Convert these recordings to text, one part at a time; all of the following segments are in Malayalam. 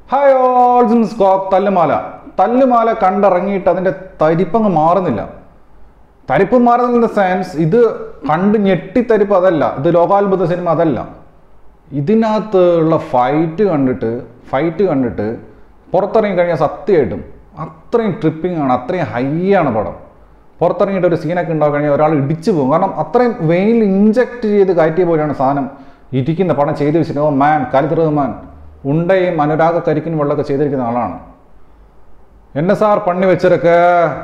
ഹായ് ഓൾസും സ്കോക്ക് തല്ലുമാല തല്ലുമാല കണ്ടിറങ്ങിയിട്ട് അതിൻ്റെ തരിപ്പങ്ങ് മാറുന്നില്ല തരിപ്പ് മാറുന്ന സെൻസ് ഇത് കണ്ട് ഞെട്ടിത്തരിപ്പ് അതല്ല ഇത് ലോകാത്ഭുത സിനിമ അതല്ല ഇതിനകത്ത് ഉള്ള ഫൈറ്റ് കണ്ടിട്ട് ഫൈറ്റ് കണ്ടിട്ട് പുറത്തിറങ്ങി കഴിഞ്ഞാൽ സത്യമായിട്ടും അത്രയും ട്രിപ്പിംഗ് ആണ് അത്രയും ഹൈ ആണ് പടം പുറത്തിറങ്ങിയിട്ട് ഒരു സീനൊക്കെ ഉണ്ടാവും കഴിഞ്ഞാൽ ഒരാൾ ഇടിച്ചു പോകും കാരണം അത്രയും വെയിൽ ഇഞ്ചക്ട് ചെയ്ത് കയറ്റിയ പോലെയാണ് സാധനം ഇരിക്കുന്ന പടം ചെയ്ത് വെച്ചിട്ട് ഓ മാൻ കാലിദ് റഹ്മാൻ ഉണ്ടയും അനുരാഗ കരിക്കിനും വെള്ളമൊക്കെ ചെയ്തിരിക്കുന്ന ആളാണ് എൻ എസ് ആർ പണി വെച്ചതൊക്കെ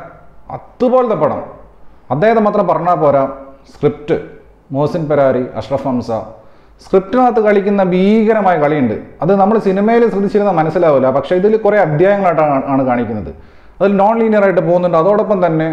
അതുപോലത്തെ പടം അദ്ദേഹത്തെ മാത്രം പറഞ്ഞാൽ പോരാ സ്ക്രിപ്റ്റ് മോസിൻ പെരാരി അഷ്റഫ് ഹംസ സ്ക്രിപ്റ്റിനകത്ത് കളിക്കുന്ന ഭീകരമായ കളിയുണ്ട് അത് നമ്മൾ സിനിമയിൽ ശ്രദ്ധിച്ചിരുന്നാൽ മനസ്സിലാവില്ല പക്ഷേ ഇതിൽ കുറേ അധ്യായങ്ങളായിട്ടാണ് ആണ് കാണിക്കുന്നത് അതിൽ നോൺ ലീനിയർ ആയിട്ട് പോകുന്നുണ്ട് അതോടൊപ്പം തന്നെ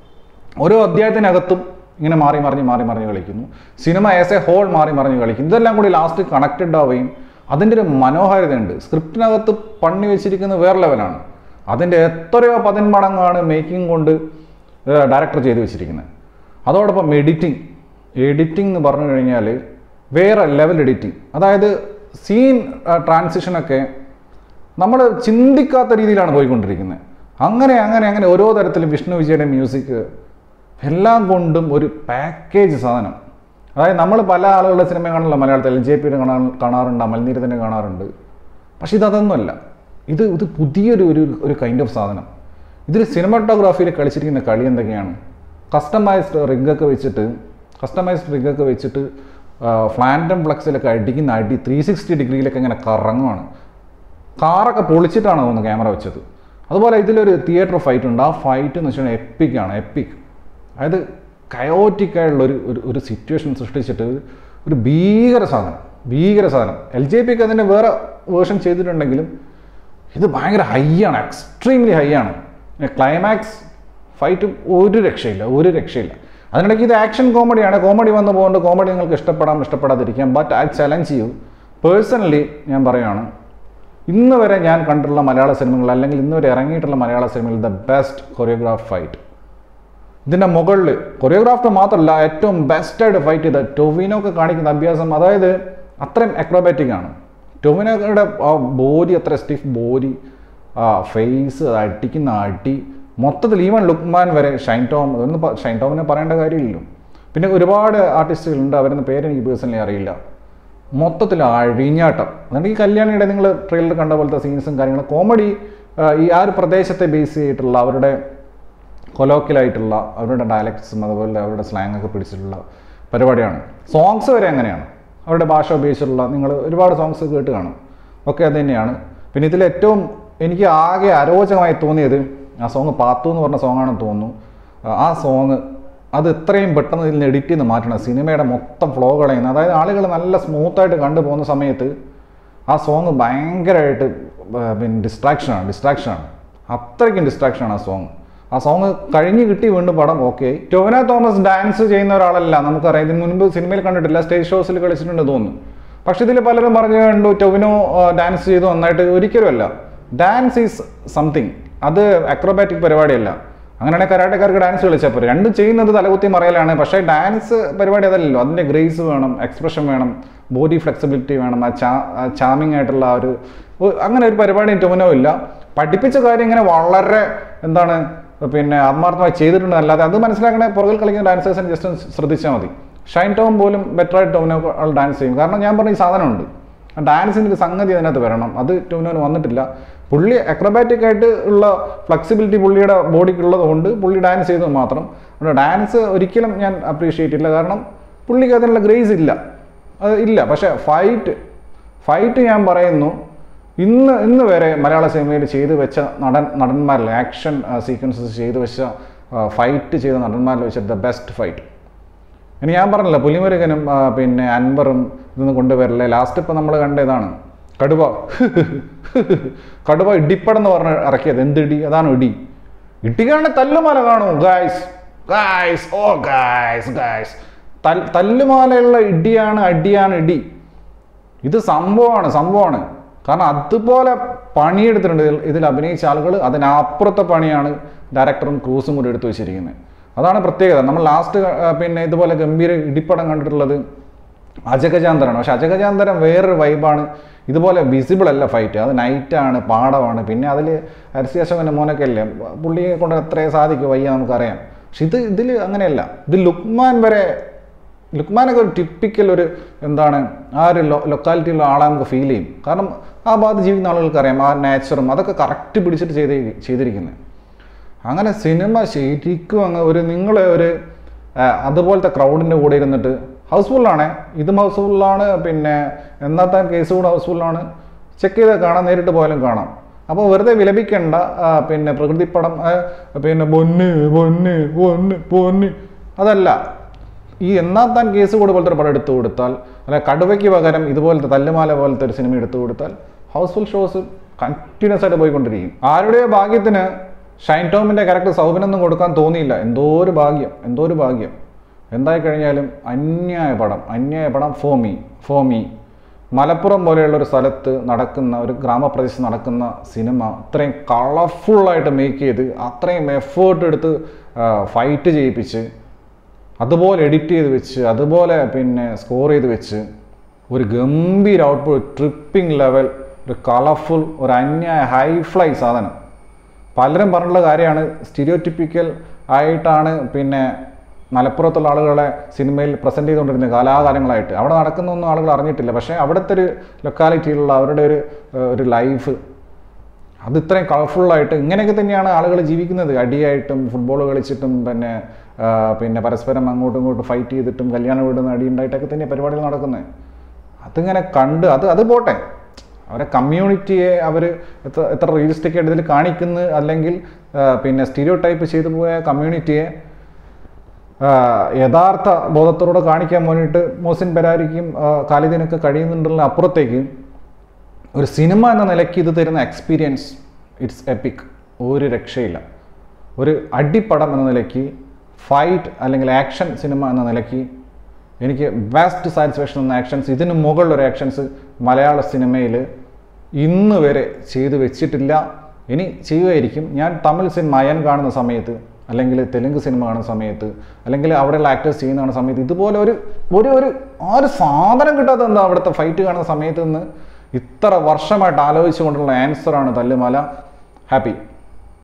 ഓരോ അധ്യായത്തിനകത്തും ഇങ്ങനെ മാറി മറിഞ്ഞ് മാറി മറിഞ്ഞ് കളിക്കുന്നു സിനിമ ആസ് എ ഹോൾ മാറി മറിഞ്ഞ് കളിക്കുന്നു ഇതെല്ലാം കൂടി ലാസ്റ്റ് കണക്റ്റഡ് ആവുകയും അതിൻ്റെ ഒരു മനോഹാരിതയുണ്ട് സ്ക്രിപ്റ്റിനകത്ത് പണി വെച്ചിരിക്കുന്നത് വേറെ ലെവലാണ് അതിൻ്റെ എത്രയോ പതിന്മടങ്ങാണ് മേക്കിംഗ് കൊണ്ട് ഡയറക്ടർ ചെയ്തു വെച്ചിരിക്കുന്നത് അതോടൊപ്പം എഡിറ്റിംഗ് എഡിറ്റിംഗ് എന്ന് പറഞ്ഞു കഴിഞ്ഞാൽ വേറെ ലെവൽ എഡിറ്റിംഗ് അതായത് സീൻ ട്രാൻസിഷനൊക്കെ നമ്മൾ ചിന്തിക്കാത്ത രീതിയിലാണ് പോയിക്കൊണ്ടിരിക്കുന്നത് അങ്ങനെ അങ്ങനെ അങ്ങനെ ഓരോ തരത്തിലും വിഷ്ണു വിജയുടെ മ്യൂസിക് എല്ലാം കൊണ്ടും ഒരു പാക്കേജ് സാധനം അതായത് നമ്മൾ പല ആളുകളുടെ സിനിമ കാണുന്നില്ല മലയാളത്തിൽ എൽ ജെ പിയുടെ കാണാൻ കാണാറുണ്ട് അമൽനീരത്തിൻ്റെ കാണാറുണ്ട് പക്ഷെ ഇതതൊന്നുമല്ല ഇത് ഇത് പുതിയൊരു ഒരു ഒരു കൈൻഡ് ഓഫ് സാധനം ഇതിൽ സിനിമാറ്റോഗ്രാഫിയിൽ കളിച്ചിരിക്കുന്ന കളി എന്തൊക്കെയാണ് കസ്റ്റമൈസ്ഡ് റിഗൊക്കെ വെച്ചിട്ട് കസ്റ്റമൈസ്ഡ് റിഗൊക്കെ വെച്ചിട്ട് ഫ്ലാൻഡം ഫ്ലക്സിലൊക്കെ അടിക്കുന്ന അടി ത്രീ സിക്സ്റ്റി ഡിഗ്രിയിലൊക്കെ ഇങ്ങനെ കറങ്ങുവാണ് കാറൊക്കെ പൊളിച്ചിട്ടാണ് തോന്നുന്നു ക്യാമറ വെച്ചത് അതുപോലെ ഇതിലൊരു തിയേറ്റർ ഫൈറ്റ് ഉണ്ട് ആ ഫൈറ്റ് എന്ന് വെച്ചാൽ എപ്പിക്കാണ് എപ്പിക് അതായത് കയോറ്റിക് ആയിട്ടുള്ള ഒരു ഒരു ഒരു സിറ്റുവേഷൻ സൃഷ്ടിച്ചിട്ട് ഒരു ഭീകര സാധനം ഭീകര സാധനം എൽ ജെ പിക്ക് അതിൻ്റെ വേറെ വേർഷൻ ചെയ്തിട്ടുണ്ടെങ്കിലും ഇത് ഭയങ്കര ഹൈ ആണ് എക്സ്ട്രീംലി ഹൈ ആണ് ക്ലൈമാക്സ് ഫൈറ്റ് ഒരു രക്ഷയില്ല ഒരു രക്ഷയില്ല അതിനിടയ്ക്ക് ഇത് ആക്ഷൻ കോമഡിയാണ് കോമഡി വന്നു പോകുകൊണ്ട് കോമഡി നിങ്ങൾക്ക് ഇഷ്ടപ്പെടാം ഇഷ്ടപ്പെടാതിരിക്കാം but I challenge you personally ഞാൻ പറയുകയാണ് ഇന്ന് വരെ ഞാൻ കണ്ടിട്ടുള്ള മലയാള സിനിമകൾ അല്ലെങ്കിൽ ഇന്ന് വരെ ഇറങ്ങിയിട്ടുള്ള മലയാള സിനിമയിൽ ദ ബെസ്റ്റ് കൊറിയോഗ്രാഫ് ഫൈറ്റ് ഇതിൻ്റെ മുകളിൽ കൊറിയോഗ്രാഫർ മാത്രമല്ല ഏറ്റവും ബെസ്റ്റായിട്ട് ഫൈറ്റ് ചെയ്ത ടൊവിനോക്ക് കാണിക്കുന്ന അഭ്യാസം അതായത് അത്രയും അക്രോബാറ്റിക് ആണ് ടൊവിനോയുടെ ആ ബോഡി അത്ര സ്റ്റിഫ് ബോഡി ആ ഫേസ് അടിക്കുന്ന അടി മൊത്തത്തിൽ ഈവൻ ലുക്മാൻ വരെ ഷൈൻ ടോം അതൊന്നും പ- ഷൈൻ ടോമിനെ പറയേണ്ട കാര്യമില്ലല്ലോ പിന്നെ ഒരുപാട് ആർട്ടിസ്റ്റുകളുണ്ട് അവരുടെ പേര് എനിക്ക് പേഴ്സണലി അറിയില്ല മൊത്തത്തിൽ അഴിഞ്ഞാട്ടം അതുകൊണ്ട് ഈ കല്യാണിയുടെ നിങ്ങൾ ട്രെയിലർ കണ്ട പോലത്തെ സീൻസും കാര്യങ്ങളും കോമഡി ഈ ആ ഒരു പ്രദേശത്തെ ബേസ് ചെയ്തിട്ടുള്ള അവരുടെ കൊലോക്കിലായിട്ടുള്ള അവരുടെ ഡയലക്ട്സും അതുപോലെ അവരുടെ സ്ലാങ് ഒക്കെ പിടിച്ചിട്ടുള്ള പരിപാടിയാണ് സോങ്സ് വരെ അങ്ങനെയാണ് അവരുടെ ഭാഷ ഉപയോഗിച്ചിട്ടുള്ള നിങ്ങൾ ഒരുപാട് സോങ്സ് കേട്ട് കാണും ഒക്കെ അത് തന്നെയാണ് പിന്നെ ഇതിൽ ഏറ്റവും എനിക്ക് ആകെ അരോചകമായി തോന്നിയത് ആ സോങ് പാത്തു എന്ന് പറഞ്ഞ സോങ്ങാണെന്ന് തോന്നുന്നു ആ സോങ് അത് എത്രയും പെട്ടെന്ന് ഇതിൽ നിന്ന് എഡിറ്റ് ചെയ്ത് മാറ്റണം സിനിമയുടെ മൊത്തം ഫ്ലോ കളയുന്നത് അതായത് ആളുകൾ നല്ല സ്മൂത്തായിട്ട് കണ്ടുപോകുന്ന സമയത്ത് ആ സോങ് ഭയങ്കരമായിട്ട് ഏർ പിന്നെ ഡിസ്ട്രാക്ഷനാണ് ഡിസ്ട്രാക്ഷനാണ് അത്രയ്ക്കും ഡിസ്ട്രാക്ഷനാണ് ആ സോങ് ആ സോങ് കഴിഞ്ഞ് കിട്ടി വീണ്ടും പടം ഓക്കെ ടൊവിനോ തോമസ് ഡാൻസ് ചെയ്യുന്ന ഒരാളല്ല നമുക്കറിയാം ഇതിന് മുൻപ് സിനിമയിൽ കണ്ടിട്ടില്ല സ്റ്റേജ് ഷോസിൽ കളിച്ചിട്ടുണ്ട് തോന്നുന്നു പക്ഷെ ഇതിൽ പലരും പറഞ്ഞു കണ്ടു ടൊവിനോ ഡാൻസ് ചെയ്തു നന്നായിട്ട് ഒരിക്കലുമല്ല ഡാൻസ് ഈസ് സംതിങ് അത് അക്രോബാറ്റിക് പരിപാടിയല്ല അങ്ങനെയാണെങ്കിൽ കരാട്ടക്കാർക്ക് ഡാൻസ് കളിച്ചാൽ പോരെ രണ്ടും ചെയ്യുന്നത് തലകുത്തി മറയലാണ് പക്ഷേ ഡാൻസ് പരിപാടി അതല്ലല്ലോ അതിൻ്റെ ഗ്രേസ് വേണം എക്സ്പ്രഷൻ വേണം ബോഡി ഫ്ലെക്സിബിലിറ്റി വേണം ആ ചാ ചാമിങ് ആയിട്ടുള്ള ആ ഒരു ഒ- അങ്ങനെ ഒരു പരിപാടി ടൊമിനോ ഇല്ല പഠിപ്പിച്ച കാര്യം ഇങ്ങനെ വളരെ എന്താണ് പിന്നെ ആത്മാർത്ഥമായി ചെയ്തിട്ടുണ്ട് അല്ലാതെ അത് മനസ്സിലാക്കണേ പുറകിൽ കളിക്കുന്ന ഡാൻസേഴ്സിന് ജസ്റ്റ് ഒന്ന് ശ്രദ്ധിച്ചാൽ മതി ഷൈൻ ടോം പോലും ബെറ്റർ ആയിട്ട് ടോമിനോ ആൾ ഡാൻസ് ചെയ്യും കാരണം ഞാൻ പറഞ്ഞ ഈ സാധനമുണ്ട് ആ ഡാൻസിൻ്റെ ഒരു സംഗതി അതിനകത്ത് വരണം അത് ടോമിനോന് വന്നിട്ടില്ല പുള്ളി അക്രബാറ്റിക് ആയിട്ട് ഉള്ള ഫ്ലെക്സിബിലിറ്റി പുള്ളിയുടെ ബോഡിക്കുള്ളത് കൊണ്ട് പുള്ളി ഡാൻസ് ചെയ്തത് മാത്രം അതുകൊണ്ട് ഡാൻസ് ഒരിക്കലും ഞാൻ അപ്രീഷിയേറ്റ് ഇല്ല കാരണം പുള്ളിക്ക് അതിനുള്ള ഗ്രേസ് ഇല്ല അത് ഇല്ല പക്ഷേ ഫൈറ്റ് ഫൈറ്റ് ഞാൻ പറയുന്നു ഇന്ന് ഇന്ന് വരെ മലയാള സിനിമയിൽ ചെയ്തു വെച്ച നടൻ നടന്മാരിൽ ആക്ഷൻ സീക്വൻസസ് ചെയ്തു വെച്ച ഫൈറ്റ് ചെയ്ത നടന്മാരിൽ വെച്ച ദ ബെസ്റ്റ് ഫൈറ്റ് ഇനി ഞാൻ പറഞ്ഞില്ല പുലിമുരുകനും ആ, പിന്നെ അൻവറും ഇതൊന്നും കൊണ്ടുവരില്ലേ ലാസ്റ്റ് ഇപ്പം നമ്മൾ കണ്ട ഇതാണ് കടുവ കടുവ ഇടിപ്പടം എന്ന് പറഞ്ഞ് ഇറക്കിയത് എന്ത് ഇടി അതാണ് ഇടി ഇടിക്കാണ്ട് തല്ലുമാല കാണും guys guys oh guys guys തല്ലുമാലയുള്ള ഇടിയാണ് അടിയാണ് ഇടി ഇത് സംഭവമാണ് സംഭവമാണ് കാരണം അതുപോലെ പണിയെടുത്തിട്ടുണ്ട് ഇതിൽ ഇതിൽ അഭിനയിച്ച ആളുകൾ അതിനപ്പുറത്തെ പണിയാണ് ഡയറക്ടറും ക്രൂസും കൂടി എടുത്തു വെച്ചിരിക്കുന്നത് അതാണ് പ്രത്യേകത നമ്മൾ ലാസ്റ്റ് പിന്നെ ഇതുപോലെ ഗംഭീര ഇടിപ്പടം കണ്ടിട്ടുള്ളത് അജഗജാന്തരാണ് പക്ഷെ അജഗജാന്തരം വേറൊരു വൈബാണ് ഇതുപോലെ വിസിബിൾ അല്ല ഫൈറ്റ് അത് നൈറ്റാണ് പാടമാണ് പിന്നെ അതിൽ അരസി അശോകൻ്റെ മോനൊക്കെ അല്ലേ പുള്ളിയെ കൊണ്ട് എത്രയും സാധിക്കും വയ്യ നമുക്കറിയാം പക്ഷെ ഇത് ഇതിൽ അങ്ങനെയല്ല ഇത് ലുക്മാൻ വരെ ലുക്മാനൊക്കെ ഒരു ടിപ്പിക്കൽ ഒരു എന്താണ് ആ ഒരു ലൊ ലൊക്കാലിറ്റിയിലുള്ള ആളെ നമുക്ക് ഫീൽ ചെയ്യും കാരണം ആ ഭാഗത്ത് ജീവിക്കുന്ന ആളുകൾക്ക് അറിയാം ആ നേച്ചറും അതൊക്കെ കറക്റ്റ് പിടിച്ചിട്ട് ചെയ്ത് ചെയ്തിരിക്കുന്നത് അങ്ങനെ സിനിമ ശരിക്കും അങ്ങ് ഒരു നിങ്ങൾ ഒരു ആ, അതുപോലത്തെ ക്രൗഡിൻ്റെ കൂടെ ഇരുന്നിട്ട് ഹൗസ്ഫുള്ളാണ് ഇതും ഹൗസ്ഫുള്ളാണ് പിന്നെ എന്നാത്ത കേസ് കൂടെ ഹൗസ്ഫുള്ളാണ് ചെക്ക് ചെയ്ത് കാണാം നേരിട്ട് പോയാലും കാണാം അപ്പോൾ വെറുതെ വിലപിക്കേണ്ട ആ, പിന്നെ പ്രകൃതിപ്പടം ആ, പിന്നെ പൊന്ന് പൊന്ന് പൊന്ന് പൊന്ന് അതല്ല ഈ എന്നാത്താൻ കേസ് കൂടെ പോലത്തെ ഒരു പടം എടുത്തു കൊടുത്താൽ അല്ലെ കടുവയ്ക്ക് പകരം ഇതുപോലത്തെ തല്ലുമാല പോലത്തെ ഒരു സിനിമ എടുത്തു കൊടുത്താൽ ഹൗസ്ഫുൾ ഷോസ് കണ്ടിന്യൂസ് ആയിട്ട് പോയിക്കൊണ്ടിരിക്കും ആരുടെയോ ഭാഗ്യത്തിന് ഷൈൻ ടോമിൻ്റെ ക്യാരക്ടർ സൗബിനൊന്നും കൊടുക്കാൻ തോന്നിയില്ല എന്തോ ഒരു ഭാഗ്യം എന്തോ ഒരു ഭാഗ്യം എന്തായി കഴിഞ്ഞാലും അന്യായ പടം അന്യായ പടം ഫോമി ഫോമി മലപ്പുറം പോലെയുള്ള ഒരു സ്ഥലത്ത് നടക്കുന്ന ഒരു ഗ്രാമപ്രദേശത്ത് നടക്കുന്ന സിനിമ അത്രയും കളർഫുള്ളായിട്ട് മേക്ക് ചെയ്ത് അത്രയും എഫേർട്ട് എടുത്ത് ഫൈറ്റ് ചെയ്യിപ്പിച്ച് അതുപോലെ എഡിറ്റ് ചെയ്ത് വെച്ച് അതുപോലെ പിന്നെ സ്കോർ ചെയ്ത് വെച്ച് ഒരു ഗംഭീര ഔട്ട്പുട്ട് ട്രിപ്പിംഗ് ലെവൽ ഒരു കളർഫുൾ ഒരു അന്യായ ഹൈ ഫ്ലൈ സാധനം പലരും പറഞ്ഞിട്ടുള്ള കാര്യമാണ് സ്റ്റീരിയോടിപ്പിക്കൽ ആയിട്ടാണ് പിന്നെ മലപ്പുറത്തുള്ള ആളുകളെ സിനിമയിൽ പ്രസൻറ്റ് ചെയ്തുകൊണ്ടിരുന്നത് കാലാകാലങ്ങളായിട്ട് അവിടെ നടക്കുന്നൊന്നും ആളുകൾ അറിഞ്ഞിട്ടില്ല പക്ഷേ അവിടുത്തെ ഒരു ലൊക്കാലിറ്റിയിലുള്ള അവരുടെ ഒരു ഏഹ്, ഒരു ലൈഫ് അത് ഇത്രയും കളർഫുള്ളായിട്ട് ഇങ്ങനെയൊക്കെ തന്നെയാണ് ആളുകൾ ജീവിക്കുന്നത് അടിയായിട്ടും ഫുട്ബോൾ കളിച്ചിട്ടും പിന്നെ ആ, പിന്നെ പരസ്പരം അങ്ങോട്ടും ഇങ്ങോട്ടും ഫൈറ്റ് ചെയ്തിട്ടും കല്യാണം വീടുന്ന അടിയുണ്ടായിട്ടൊക്കെ തന്നെ പരിപാടികൾ നടക്കുന്നത് അതിങ്ങനെ കണ്ട് അത് അത് പോട്ടെ അവരെ കമ്മ്യൂണിറ്റിയെ അവർ എത്ര എത്ര റിയലിസ്റ്റിക് ആയിട്ട് ഇതിൽ കാണിക്കുന്നു അല്ലെങ്കിൽ ആ, പിന്നെ സ്റ്റീരിയോ ടൈപ്പ് ചെയ്തു പോയ കമ്മ്യൂണിറ്റിയെ ആ, യഥാർത്ഥ ബോധത്തോടെ കാണിക്കാൻ വേണ്ടിയിട്ട് മോസിൻ പെരാരിക്കും ആ, ഖാലിദിനൊക്കെ കഴിയുന്നുണ്ടുള്ള അപ്പുറത്തേക്ക് ഒരു സിനിമ എന്ന നിലയ്ക്ക് ഇത് തരുന്ന എക്സ്പീരിയൻസ് ഇറ്റ്സ് എപ്പിക് ഒരു രക്ഷയില്ല ഒരു അടിപ്പടം എന്ന നിലയ്ക്ക് ഫൈറ്റ് അല്ലെങ്കിൽ ആക്ഷൻ സിനിമ എന്ന നിലയ്ക്ക് എനിക്ക് ബെസ്റ്റ് സാറ്റിസ്ഫാക്ഷൻ എന്ന ആക്ഷൻസ് ഇതിന് മുകളിലൊരു ആക്ഷൻസ് മലയാള സിനിമയിൽ ഇന്ന് വരെ ചെയ്തു വെച്ചിട്ടില്ല ഇനി ചെയ്യുമായിരിക്കും ഞാൻ തമിഴ് സിനിമ അയൻ കാണുന്ന സമയത്ത് അല്ലെങ്കിൽ തെലുങ്ക് സിനിമ കാണുന്ന സമയത്ത് അല്ലെങ്കിൽ അവിടെയുള്ള ആക്ടേഴ്സ് ചെയ്യുന്ന കാണുന്ന സമയത്ത് ഇതുപോലെ ഒരു ഒരു ഒരു ആ ഒരു സാധനം കിട്ടാത്ത എന്താ അവിടുത്തെ ഫൈറ്റ് കാണുന്ന സമയത്ത് നിന്ന് ഇത്ര വർഷമായിട്ട് ആലോചിച്ചുകൊണ്ടുള്ള ആൻസറാണ് തല്ലുമാല ഹാപ്പി